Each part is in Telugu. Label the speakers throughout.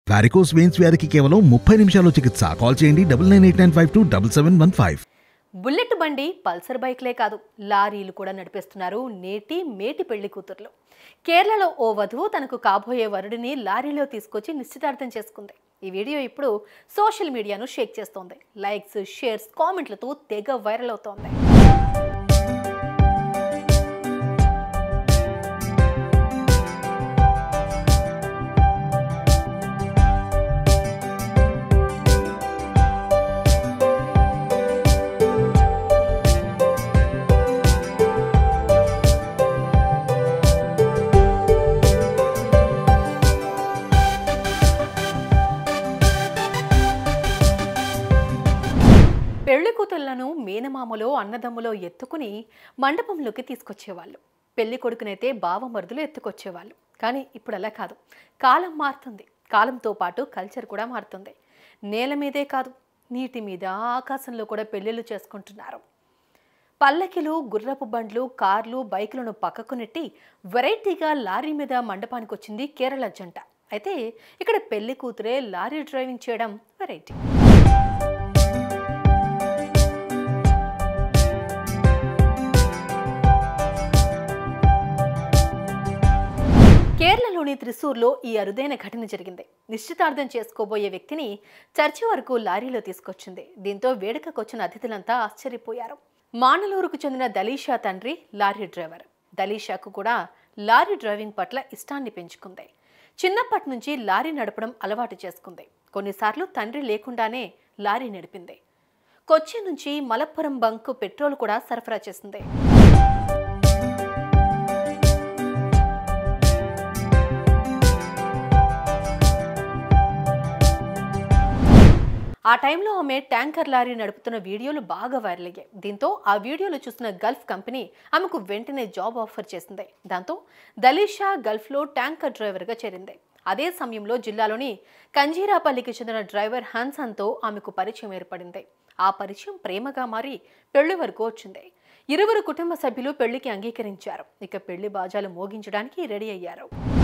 Speaker 1: వారికోస్ వెయిన్స్ వ్యాధికి కేవలం ముప్పై నిమిషాల్లో చికిత్స కాల్ చేయండి double nine eight nine five two double seven one five
Speaker 2: bullet బండి పల్సర్ బైక్లే కాదు లారీలు కూడా నడిపిస్తున్నారు నేటి మేటి పెళ్లి కూతుర్లు కేరళలో ఓ వధువు తనకు కాబోయే వరుడిని లారీలో తీసుకొచ్చి నిశ్చితార్థం చేసుకుంది ఈ వీడియో ఇప్పుడు సోషల్ మీడియాను షేక్ చేస్తోంది లైక్స్ షేర్స్ కామెంట్లతో తెగ వైరల్ అవుతోంది పెళ్లి కూతుళ్లను మేనమామలో అన్నదమ్ములో ఎత్తుకుని మండపంలోకి తీసుకొచ్చేవాళ్ళు పెళ్లి కొడుకునైతే బావమరుదులు ఎత్తుకొచ్చేవాళ్ళు కానీ ఇప్పుడు అలా కాదు కాలం మారుతుంది కాలంతో పాటు కల్చర్ కూడా మారుతుంది నేల మీదే కాదు నీటి మీద ఆకాశంలో కూడా పెళ్ళిళ్ళు చేసుకుంటున్నారు పల్లకిలు గుర్రపు బండ్లు కార్లు బైకులను పక్కకు నెట్టి వెరైటీగా లారీ మీద మండపానికి వచ్చింది కేరళ జంట అయితే ఇక్కడ పెళ్లి కూతురే లారీ డ్రైవింగ్ చేయడం వెరైటీ కేరళలోని త్రిశూర్లో ఈ అరుదైన ఘటన జరిగింది నిశ్చితార్థం చేసుకోబోయే వ్యక్తిని చర్చి వరకు లారీలో తీసుకొచ్చింది దీంతో వేడుకకొచ్చిన అతిథులంతా ఆశ్చర్యపోయారు మానలూరుకు చెందిన దలీషా తండ్రి లారీ డ్రైవర్ దలీషాకు కూడా లారీ డ్రైవింగ్ పట్ల ఇష్టాన్ని పెంచుకుంది చిన్నప్పటి నుంచి లారీ నడపడం అలవాటు చేసుకుంది కొన్నిసార్లు తండ్రి లేకుండానే లారీ నడిపింది కొచ్చి నుంచి మలప్పురం బంక్ పెట్రోల్ కూడా సరఫరా చేసింది ఆ టైంలో ఆమె ట్యాంకర్ లారీ నడుపుతున్న వీడియోలు బాగా వైరల్ అయ్యాయి దీంతో ఆ వీడియోలు చూసిన గల్ఫ్ కంపెనీ ఆమెకు వెంటనే జాబ్ ఆఫర్ చేసింది దాంతో దలీషా గల్ఫ్లో ట్యాంకర్ డ్రైవర్గా చేరింది అదే సమయంలో జిల్లాలోని కంజీరాపల్లికి చెందిన డ్రైవర్ హన్సన్తో ఆమెకు పరిచయం ఏర్పడింది ఆ పరిచయం ప్రేమగా మారి పెళ్లి వరకు వచ్చింది ఇరువురు కుటుంబ సభ్యులు పెళ్లికి అంగీకరించారు ఇక పెళ్లి బాజాలు మోగించడానికి రెడీ అయ్యారు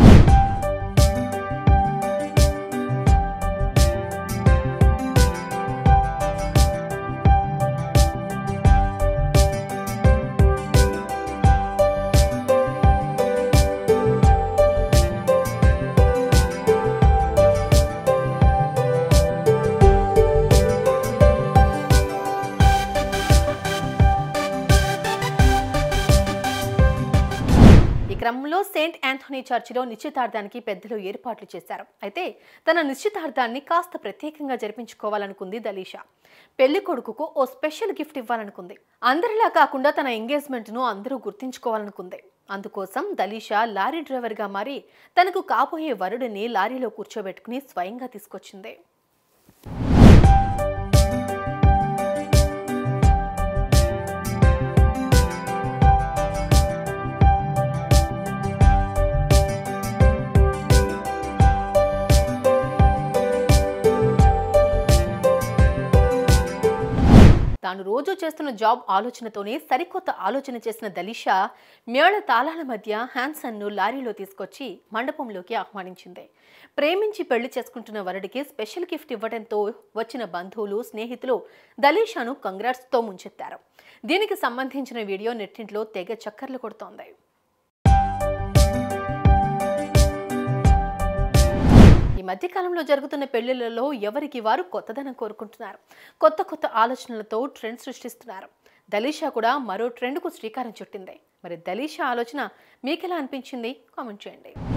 Speaker 2: ఈ క్రమంలో సెయింట్ యాంథోనీ చర్చిలో నిశ్చితార్థానికి పెద్దలు ఏర్పాట్లు చేశారు అయితే తన నిశ్చితార్థాన్ని కాస్త ప్రత్యేకంగా జరిపించుకోవాలనుకుంది దలీషా పెళ్లి కొడుకుకు ఓ స్పెషల్ గిఫ్ట్ ఇవ్వాలనుకుంది అందరిలా కాకుండా తన ఎంగేజ్మెంట్ను అందరూ గుర్తించుకోవాలనుకుంది అందుకోసం దలీషా లారీ డ్రైవర్గా మారి తనకు కాబోయే వరుడిని లారీలో కూర్చోబెట్టుకుని స్వయంగా తీసుకొచ్చింది తాను రోజు చేస్తున్న జాబ్ ఆలోచనతోనే సరికొత్త ఆలోచన చేసిన దలీషా మేళ తాళాల మధ్య హ్యాన్సన్ను లారీలో తీసుకొచ్చి మండపంలోకి ఆహ్వానించింది ప్రేమించి పెళ్లి చేసుకుంటున్న వరుడికి స్పెషల్ గిఫ్ట్ ఇవ్వడంతో వచ్చిన బంధువులు స్నేహితులు దలీషాను కంగ్రాట్స్తో ముంచెత్తారు దీనికి సంబంధించిన వీడియో నెట్టింట్లో తెగ చక్కర్లు కొడుతోంది ఈ మధ్యకాలంలో జరుగుతున్న పెళ్లిళ్లలో ఎవరికి వారు కొత్తదనం కోరుకుంటున్నారు కొత్త కొత్త ఆలోచనలతో ట్రెండ్ సృష్టిస్తున్నారు దలీషా కూడా మరో ట్రెండ్కు శ్రీకారం చుట్టింది మరి దలీషా ఆలోచన మీకెలా అనిపించింది కామెంట్ చేయండి